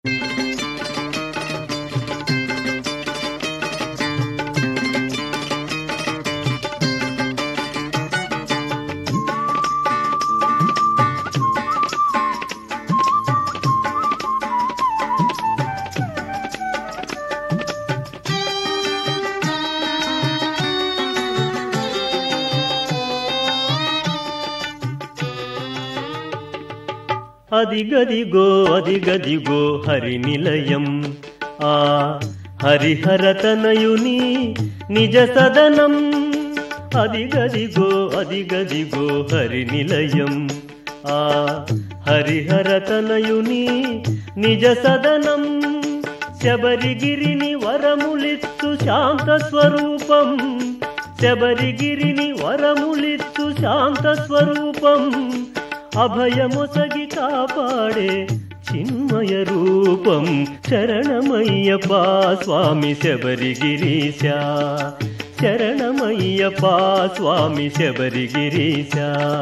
అదిగదిగో అదిగదిగో హరి నిలయం ఆ హరిహరతనయుని నిజ సదనం అదిగదిగో అదిగదిగో హరి నిలయం ఆ హరిహరతనయుని నిజ సదనం శబరిగిరిని వరములిత్తు శాంత స్వరూపం శబరిగిరిని వరములిత్తు శాంత స్వరూపం అభయమొసగి కాపాడే చిన్మయ రూపం శరణమయ్యప్ప స్వామి శబరిగిరీశ శరణమయ్యప్ప స్వామి శబరిగిరీశ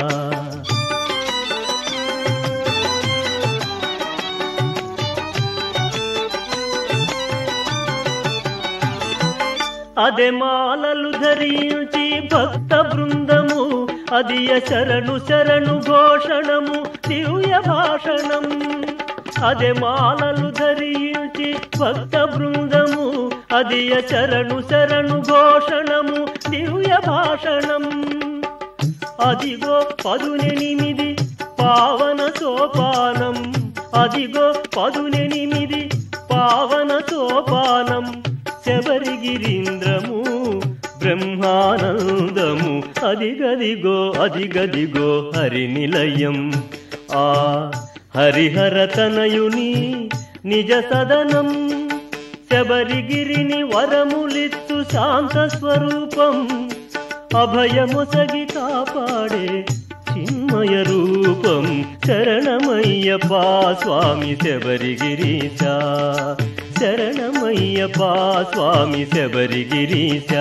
అదే మాలలు ధరించి భక్త బృందము అదియ శరణు శరణు ఘోషణము దివ్య భాషణం అదే మాలలు ధరించి భక్త బృందము అదియ శరణు శరణు ఘోషణము దివ్య భాషణం అదిగో పదునెనిమిది పావన సోపానం అదిగో పదునెనిమిది పావన సోపానం శబరిగిరీంద్రము బ్రహ్మానందము అదిగదిగో అదిగదిగో హరి నిలయం ఆ హరిహరతనయుని నిజ సదనం శబరిగిరిని వరములిత్తు శాంత స్వరూపం అభయముసగి కాపాడే చిన్మయ రూపం శరణమయ్యప్ప స్వామి శబరిగిరీశ శరణమయ్యప్ప స్వామి శబరిగిరీశ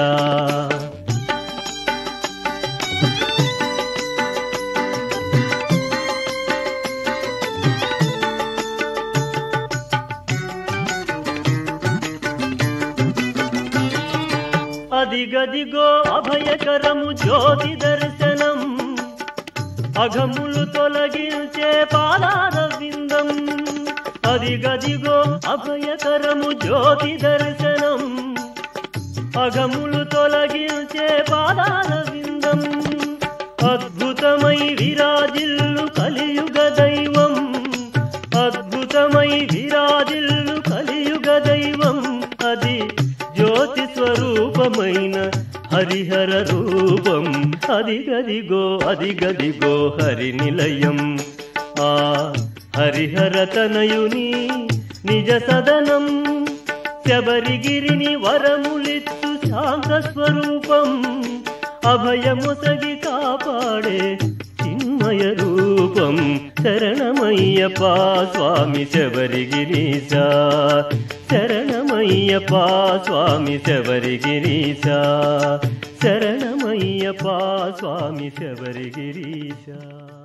అదిగదిగో అభయకరము జ్యోతి దర్శనం అఘములు తొలగించే పాదార విందం అదిగదిగో అభయకరము జ్యోతి దర్శనం అఘములు తొలగించే పాదార విందం అద్భుతమై విరాజిల్లు కలియుగ దైవం అద్భుతమై విరాజిల్లు కలియుగ దైవం అది జ్యోతి స్వరూపమైన హరిహర రూపం అదిగదిగో అదిగదిగో హరి నిలయం ఆ హరిహర తనయుని నిజ సదనం శబరిగిరిని వరములిత్తు శాంత స్వరూపం అభయముసగి కాపాడే చిన్మయ రూపం శరణమయ్యప్ప స్వామి శబరిగిరీశ శరణమయ్యప్ప స్వామి శబరిగిరీశ శరణమయ్యప్ప స్వామి శబరిగిరీశ